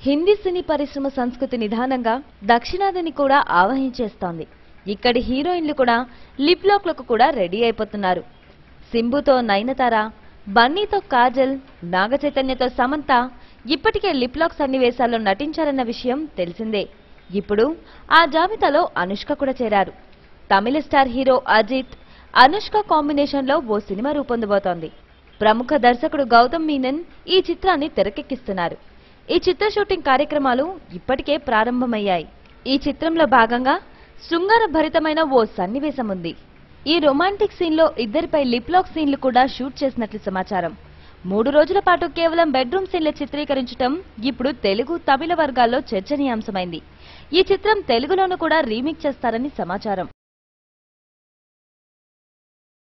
హిందీ సినీ పరిశ్రమ సంస్కృతి నిదానంగా దక్షిణాదిని కూడా ఆవహించేస్తోంది ఇక్కడి హీరోయిన్లు కూడా లిప్ లాక్లకు కూడా రెడీ అయిపోతున్నారు సింబుతో నయనతార బన్నీతో కాజల్ నాగ చైతన్యతో సమంత ఇప్పటికే లిప్ లాక్ సన్నివేశాల్లో నటించారన్న విషయం తెలిసిందే ఇప్పుడు ఆ జాబితాలో అనుష్క కూడా చేరారు తమిళ స్టార్ హీరో అజిత్ అనుష్క కాంబినేషన్లో ఓ సినిమా రూపొందబోతోంది ప్రముఖ దర్శకుడు గౌతమ్ మీనన్ ఈ చిత్రాన్ని తెరకెక్కిస్తున్నారు ఈ చిత్ర షూటింగ్ కార్యక్రమాలు ఇప్పటికే ప్రారంభమయ్యాయి ఈ చిత్రంలో భాగంగా శృంగార భరితమైన ఓ సన్నివేశం ఉంది ఈ రొమాంటిక్ సీన్ లో ఇద్దరిపై లిప్ లాక్ సీన్లు కూడా షూట్ చేసినట్లు సమాచారం మూడు రోజుల పాటు కేవలం బెడ్రూమ్ సీన్ల చిత్రీకరించడం ఇప్పుడు తెలుగు తమిళ వర్గాల్లో చర్చనీయాంశమైంది ఈ చిత్రం తెలుగులోనూ కూడా రీమేక్ చేస్తారని సమాచారం